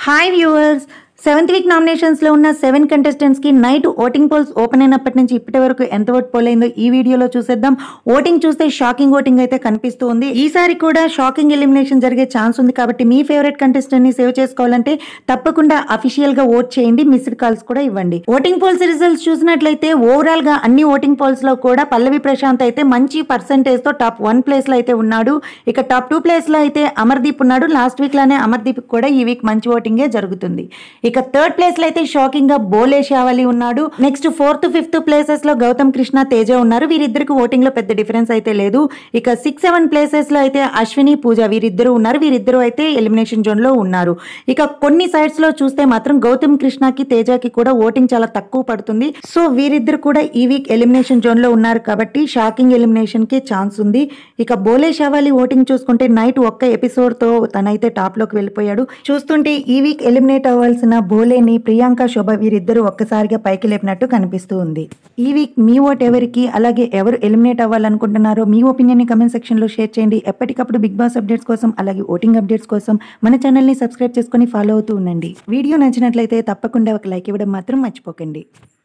hi viewers seventh week నామినేషన్స్లో ఉన్న seven కంటెస్టెంట్స్కి నైట్ ఓటింగ్ పోల్స్ ఓపెన్ అయినప్పటి నుంచి ఇప్పటి వరకు ఎంత ఓట్ పోల్ అయిందో ఈ వీడియోలో చూసేద్దాం ఓటింగ్ చూస్తే షాకింగ్ ఓటింగ్ అయితే కనిపిస్తూ ఉంది ఈసారి కూడా షాకింగ్ ఎలిమినేషన్ జరిగే ఛాన్స్ ఉంది కాబట్టి మీ ఫేవరెట్ కంటెస్టెంట్ని సేవ్ చేసుకోవాలంటే తప్పకుండా అఫీషియల్గా ఓట్ చేయండి మిస్డ్ కాల్స్ కూడా ఇవ్వండి ఓటింగ్ పోల్స్ రిజల్ట్స్ చూసినట్లయితే ఓవరాల్గా అన్ని ఓటింగ్ పోల్స్లో కూడా పల్లవి ప్రశాంత్ అయితే మంచి పర్సంటేజ్తో టాప్ వన్ ప్లేస్లో అయితే ఉన్నాడు ఇక టాప్ టూ ప్లేస్లో అయితే అమర్దీప్ ఉన్నాడు లాస్ట్ వీక్లోనే అమర్దీప్ కూడా ఈ వీక్ మంచి ఓటింగే జరుగుతుంది ఇక థర్డ్ ప్లేస్ లో అయితే షాకింగ్ గా బోలే షావలి ఉన్నాడు నెక్స్ట్ ఫోర్త్ ఫిఫ్త్ ప్లేసెస్ లో గౌతమ్ కృష్ణ తేజ ఉన్నారు వీరిద్దరికి ఓటింగ్ లో పెద్ద డిఫరెన్స్ అయితే లేదు ఇక సిక్స్ సెవెన్ ప్లేసెస్ లో అయితే అశ్విని పూజ వీరిద్దరు ఉన్నారు వీరిద్దరు అయితే ఎలిమినేషన్ జోన్ లో ఉన్నారు ఇక కొన్ని సైడ్స్ లో చూస్తే మాత్రం గౌతమ్ కృష్ణకి తేజకి కూడా ఓటింగ్ చాలా తక్కువ పడుతుంది సో వీరిద్దరు కూడా ఈ వీక్ ఎలిమినేషన్ జోన్ లో ఉన్నారు కాబట్టి షాకింగ్ ఎలిమినేషన్ కి ఛాన్స్ ఉంది ఇక బోలే షావాలి ఓటింగ్ చూసుకుంటే నైట్ ఒక్క ఎపిసోడ్ తో తనైతే టాప్ లోకి వెళ్ళిపోయాడు చూస్తుంటే ఈ వీక్ ఎలిమినేట్ అవ్వాల్సిన బోలేని ప్రియాంక శోభ వీరిద్దరూ ఒక్కసారిగా పైకి లేపినట్టు కనిపిస్తూ ఉంది ఈ వీక్ మీ ఓట్ ఎవరికి అలాగే ఎవరు ఎలిమినేట్ అవ్వాలనుకుంటున్నారో మీ ఒపీనియన్ ని కమెంట్ సెక్షన్ లో షేర్ చేయండి ఎప్పటికప్పుడు బిగ్ బాస్ అప్డేట్స్ కోసం అలాగే ఓటింగ్ అప్డేట్స్ కోసం మన ఛానల్ ని సబ్స్క్రైబ్ చేసుకొని ఫాలో అవుతూ ఉండండి వీడియో నచ్చినట్లయితే తప్పకుండా ఒక లైక్ ఇవ్వడం మాత్రం మర్చిపోకండి